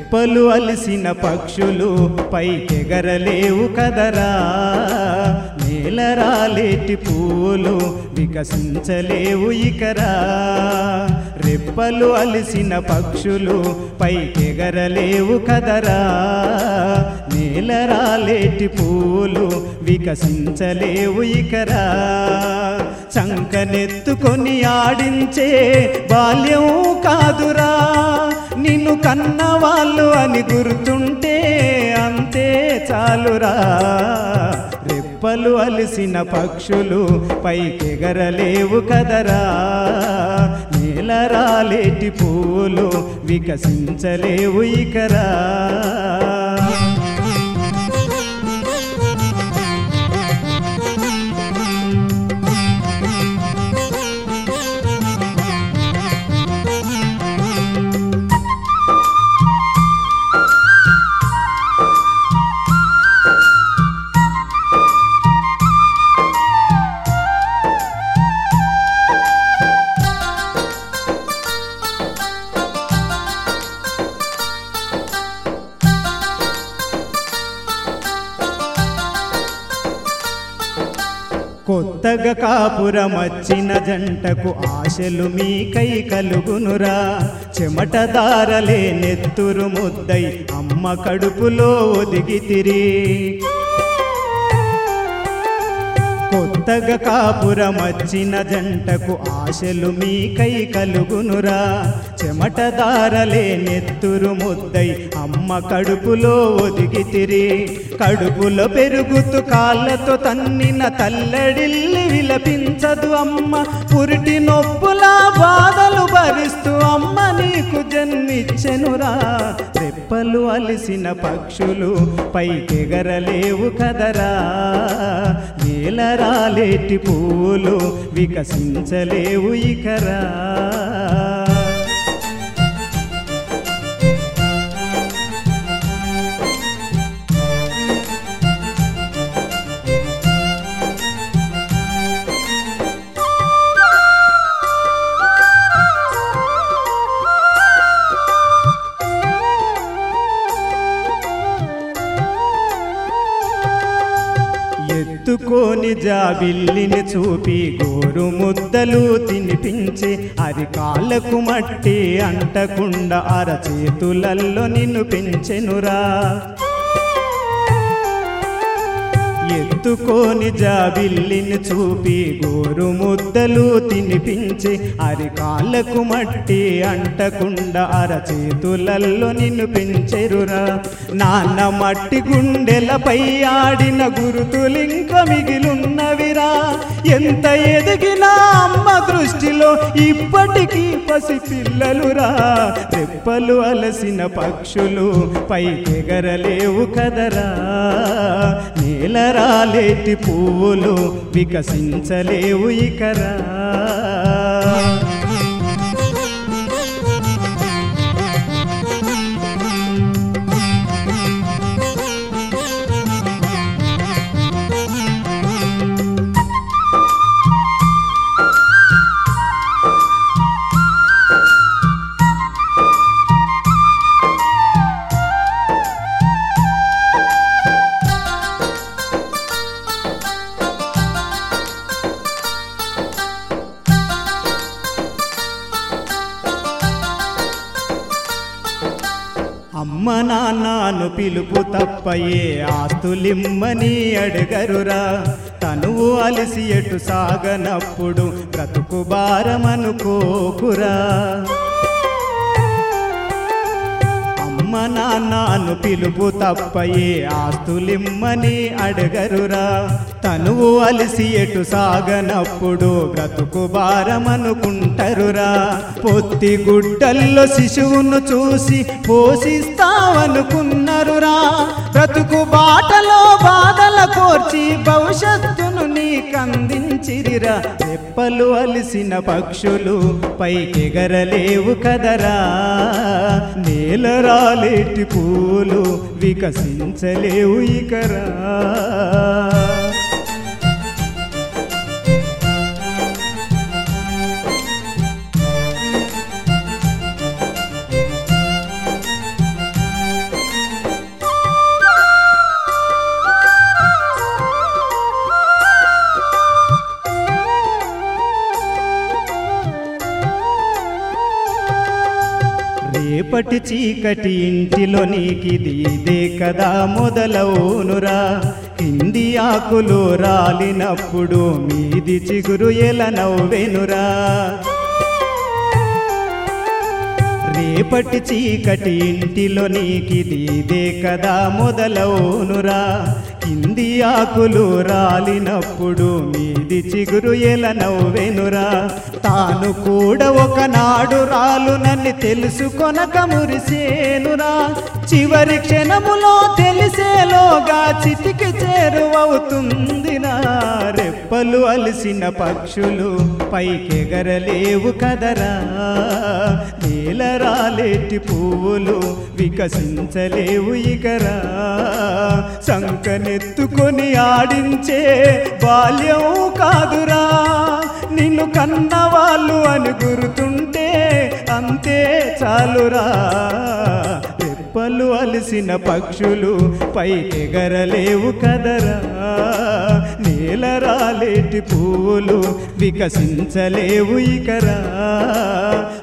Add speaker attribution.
Speaker 1: రెప్పలు అలిసిన పక్షులు పైకెగరలేవు కదరా నేలరాలేటి పూలు వికసించలేవు ఇకరా రెప్పలు అలిసిన పక్షులు పైకెగరలేవు కదరా నేలరాలేటి పూలు వికసించలేవు ఇకరా చంకనెత్తుకొని ఆడించే బాల్యం కాదురా నిన్ను కన్నవాళ్ళు అని గుర్తుంటే అంతే చాలురా రెప్పలు అలిసిన పక్షులు పైకెగరలేవు కదరా నేలరాలేటి పూలు వికసించలేవు ఇకరా కొత్తగా కాపురమచ్చిన జంటకు ఆశలు మీకై కలుగునురా చెమటదారలే నెత్తురు ముద్దై అమ్మ కడుపులో ఒదిగితిరి కొత్తగా కాపురమచ్చిన జంటకు ఆశలు మీకై కలుగునురా చెమటదారలే నెత్తురు ముద్దై అమ్మ కడుపులో ఒదిగితిరి కడుపులో పెరుగుతూ కాళ్ళతో తన్నిన తల్లడిల్లి విలపించదు అమ్మ పురిటి నొప్పులా బాధలు భరిస్తూ అమ్మ నీకు జన్మిచ్చెనురా రెప్పలు అలిసిన పక్షులు పైకెగరలేవు కదరా నేలరాలేటి పూలు వికసించలేవు ఇకరా ఎత్తుకోని జాబిల్లిని చూపి గోరు ముద్దలు తినిపించి అది కాళ్ళకు మట్టి అంటకుండా అరచేతులల్లో నిన్ను పెంచెనురా ఎత్తుకోని జాబిల్లిని చూపి గోరు ముద్దలు తినిపించి అరికాళ్ళకు మట్టి అంటకుండా అరచేతులల్లో నిన్ను పెంచెరురా నాన్న మట్టి గుండెలపై ఆడిన గురుతులింక మిగిలున్నవిరా ఎంత ఎదిగినా అమ్మ దృష్టిలో ఇప్పటికీ పసిపిల్లలురా రెప్పలు అలసిన పక్షులు పైకెగరలేవు కదరా నేలరాలేటి పువ్వులు వికసించలేవు ఇకరా అమ్మ నాన్నను పిలుపు తప్పయే ఆస్తులిమ్మని అడగరురా తనువు అలసి ఎటు సాగనప్పుడు బ్రతుకు భారమనుకోకురా అమ్మ నాన్నను పిలుపు తప్పయే ఆస్తులిమ్మని అడగరురా తనువు అలసి ఎటు సాగనప్పుడు బ్రతుకు భారమనుకుంటరురా పొత్తి గుడ్డల్లో శిశువును చూసి పోషిస్తావనుకున్నరురా బ్రతుకు బాటలో బాధల కోర్చి భవిష్యత్తును నీకందించిరిరా రెప్పలు అలిసిన పక్షులు పైకెగరలేవు కదరా నేలరాలేటి పూలు వికసించలేవు ఇకరా రేపటి చీకటి ఇంటిలో నీకిది ఇదే కదా మొదలవునురా హిందీ ఆకులు రాలినప్పుడు మీది చిగురు ఎలా నవ్వెనురా రేపటి చీకటి ఇంటిలో నీకిది ఇదే కదా మొదలవునురా కింది ఆకులు రాలినప్పుడు మీది చిగురు ఎలా నవ్వెనురా తాను కూడా ఒకనాడు రాలునని తెలుసుకొనక మురిసేనురా చివరి క్షణములో తెలిసేలోగా చితికి చేరువవుతుందిరా రెప్పలు అలసిన పక్షులు పైకెగరలేవు కదరా నేల రాలేటి పువ్వులు వికసించలేవు ఇకరా సంకనెత్తుకొని ఆడించే బాల్యం కాదురా నిన్ను కన్నవాళ్ళు అని గుర్తుంటే అంతే చాలురా రెప్పలు అలసిన పక్షులు పైకెగరలేవు కదరా నేల రాలేటి పువ్వులు వికసించలేవు ఇకరా